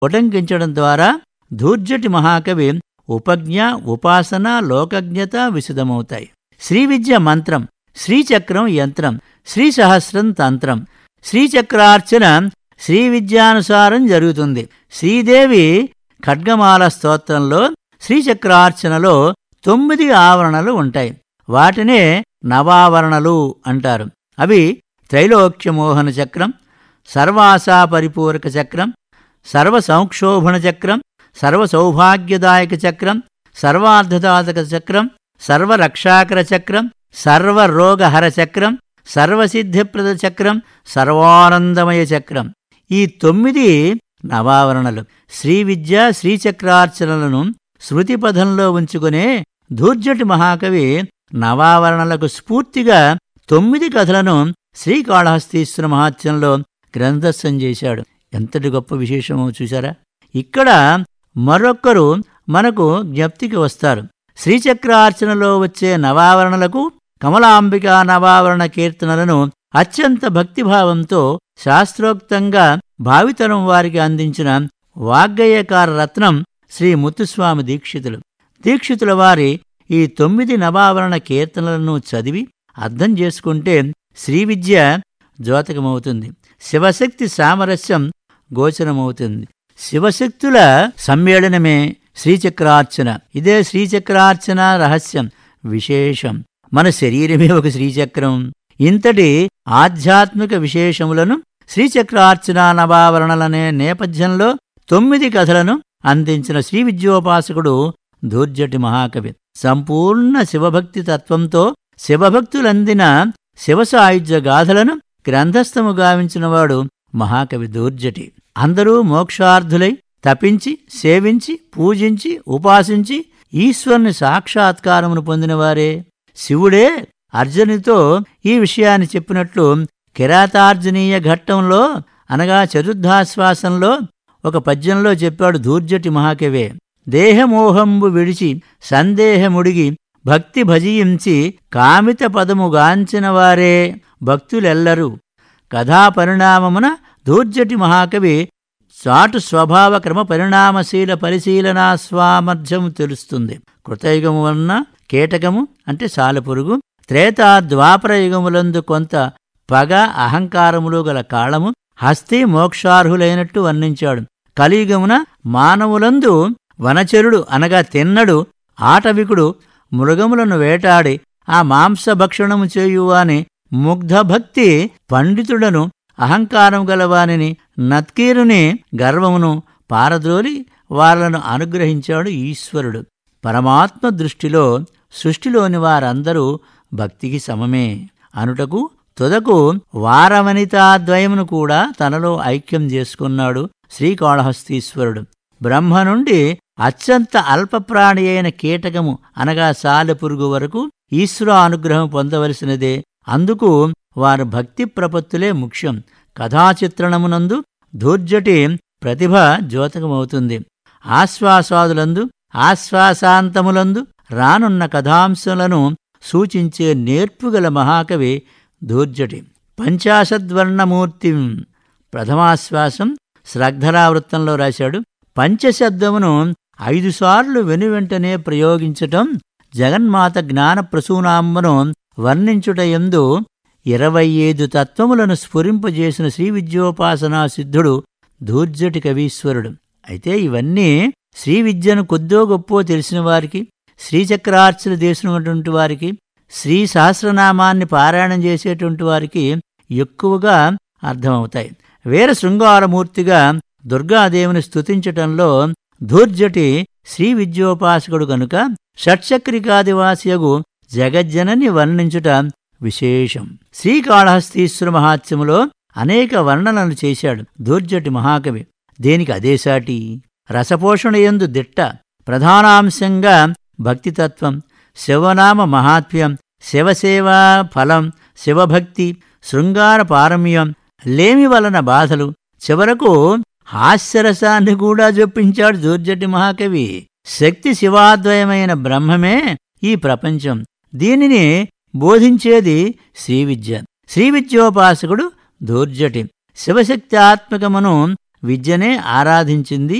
ఉటంకించడం ద్వారా ధూర్జటి మహాకవి ఉపజ్ఞ ఉపాసన లోకజ్ఞత విశదమవుతాయి శ్రీ విద్య మంత్రం శ్రీచక్రం యంత్రం శ్రీ సహస్రం తంత్రం శ్రీచక్రార్చన శ్రీ విద్యానుసారం జరుగుతుంది శ్రీదేవి ఖడ్గమాల స్తోత్రంలో శ్రీచక్రార్చనలో తొమ్మిది ఆవరణలు ఉంటాయి వాటినే నవావరణలు అంటారు అవి త్రైలోక్యమోహన చక్రం సర్వాసా పరిపూరక చక్రం సర్వ సంక్షోభణ చక్రం సర్వ సౌభాగ్యదాయక చక్రం సర్వార్ధదాతక చక్రం సర్వరక్షాకర చక్రం సర్వరోగహర చక్రం సర్వసిద్ధిప్రద చక్రం సర్వానందమయ చక్రం ఈ తొమ్మిది నవావరణలు శ్రీ విద్య శ్రీచక్రార్చనలను శృతిపథంలో ఉంచుకునే ధూర్జటి మహాకవి నవావరణలకు స్ఫూర్తిగా తొమ్మిది కథలను శ్రీకాళహస్తీశ్వర మహాత్యంలో గ్రంథస్థం చేశాడు ఎంతటి గొప్ప విశేషమో చూశారా ఇక్కడ మరొక్కరు మనకు జ్ఞప్తికి వస్తారు శ్రీచక్రార్చనలో వచ్చే నవావరణలకు కమలాంబికా నవావరణ కీర్తనలను అత్యంత భక్తిభావంతో శాస్త్రోక్తంగా భావితరం వారికి అందించిన వాగ్గేయకార రత్నం శ్రీ ముత్తుస్వామి దీక్షితులు దీక్షితుల వారి ఈ తొమ్మిది నవావరణ కీర్తనలను చదివి అర్థం చేసుకుంటే శ్రీ విద్య ద్యోతకమవుతుంది శివశక్తి సామరస్యం గోచరమవుతుంది శివశక్తుల సమ్మేళనమే శ్రీచక్రార్చన ఇదే శ్రీచక్రార్చన రహస్యం విశేషం మన శరీరమే ఒక శ్రీచక్రం ఇంతటి ఆధ్యాత్మిక విశేషములను శ్రీచక్రార్చన నవావరణలనే నేపథ్యంలో తొమ్మిది కథలను అందించిన శ్రీ విద్యోపాసకుడు ధూర్జటి మహాకవి సంపూర్ణ శివభక్తి తత్వంతో శివభక్తులందిన శివసాయుధ్య గాథలను గ్రంథస్థము గావించినవాడు మహాకవి దూర్జటి అందరూ మోక్షార్థులై తపించి సేవించి పూజించి ఉపాసించి ఈశ్వరుని సాక్షాత్కారమును పొందినవారే శివుడే అర్జునితో ఈ విషయాన్ని చెప్పినట్లు కిరాతార్జనీయ ఘట్టంలో అనగా చతుర్థాశ్వాసంలో ఒక పద్యంలో చెప్పాడు దూర్జటి మహాకవే దేహమోహంబు విడిచి సందేహముడిగి భక్తి భజించి కామిత పదముగాంచిన వారే భక్తులెల్లరూ కథా పరిణామమున దూర్జటి మహాకవి చాటు స్వభావ క్రమ పరిణామశీల పరిశీలనా స్వామర్థ్యము తెలుస్తుంది కృతయుగము వలన కీటకము అంటే సాలెపురుగు త్రేతా ద్వాపర యుగములందు కొంత పగ అహంకారములు గల కాళము హస్తి మోక్షార్హులైనట్టు వర్ణించాడు కలియుగమున మానవులందు వనచరుడు అనగా తిన్నడు ఆటవికుడు మృగములను వేటాడి ఆ మాంసభక్షణము చేయువాని ముగ్ధభక్తి పండితుడను అహంకారం గలవానిని నత్కీరుని గర్వమును పారద్రోలి వారలను అనుగ్రహించాడు ఈశ్వరుడు పరమాత్మ దృష్టిలో సృష్టిలోని వారందరూ భక్తికి సమమే అనుటకు తుదకు వారవనితాద్వయమును కూడా తనలో ఐక్యం చేసుకున్నాడు శ్రీకాళహస్తీశ్వరుడు బ్రహ్మ నుండి అత్యంత అల్పప్రాణి అయిన కీటకము అనగా సాలెపురుగు వరకు ఈశ్వర అనుగ్రహం పొందవలసినదే అందుకు వారి భక్తి ప్రపత్తులే ముఖ్యం కథాచిత్రణమునందు ధూర్జటి ప్రతిభ ద్యోతకమవుతుంది ఆశ్వాసాదులందు ఆశ్వాసాంతములందు రానున్న కథాంశములను సూచించే నేర్పుగల మహాకవి ధూర్జటి పంచాశద్వర్ణమూర్తి ప్రథమాశ్వాసం శ్రద్ధరావృత్తంలో రాశాడు పంచశబ్దమును ఐదుసార్లు వెనువెంటనే ప్రయోగించటం జగన్మాత జ్ఞాన ప్రసూనాంబను వర్ణించుట ఎందు ఇరవై ఐదు తత్వములను స్ఫురింపజేసిన శ్రీ విద్యోపాసనా సిద్ధుడు ధూర్జటి కవీశ్వరుడు అయితే ఇవన్నీ శ్రీ విద్యను కొద్దో గొప్పో తెలిసిన వారికి శ్రీచక్రార్చన చేసినటువంటి వారికి శ్రీ సహస్రనామాన్ని పారాయణం చేసేటువంటి వారికి ఎక్కువగా అర్థమవుతాయి వీర శృంగారమూర్తిగా దుర్గాదేవిని స్తుతించటంలో ధూర్జటి శ్రీ విద్యోపాసకుడు గనుక షట్చక్రికాదివాసియగు జగజ్జనని వర్ణించుట విశేషం శ్రీకాళహస్తీశ్వర మహాత్మ్యములో అనేక వర్ణనలు చేశాడు ధూర్జటి మహాకవి దేనికి అదేసాటి రసపోషణ ఎందు దిట్ట ప్రధానాంశంగా భక్తితత్వం శివనామ మహాత్మ్యం శివసేవా ఫలం శివభక్తి శృంగార పారమ్యం లేమి వలన బాధలు చివరకు హాస్యరసాన్ని కూడా జొప్పించాడు దూర్జటి మహాకవి శక్తి శివాద్వయమైన బ్రహ్మమే ఈ ప్రపంచం దీనిని బోధించేది శ్రీవిద్య శ్రీవిద్యోపాసకుడు దూర్జటి శివశక్తి ఆత్మకమును విద్యనే ఆరాధించింది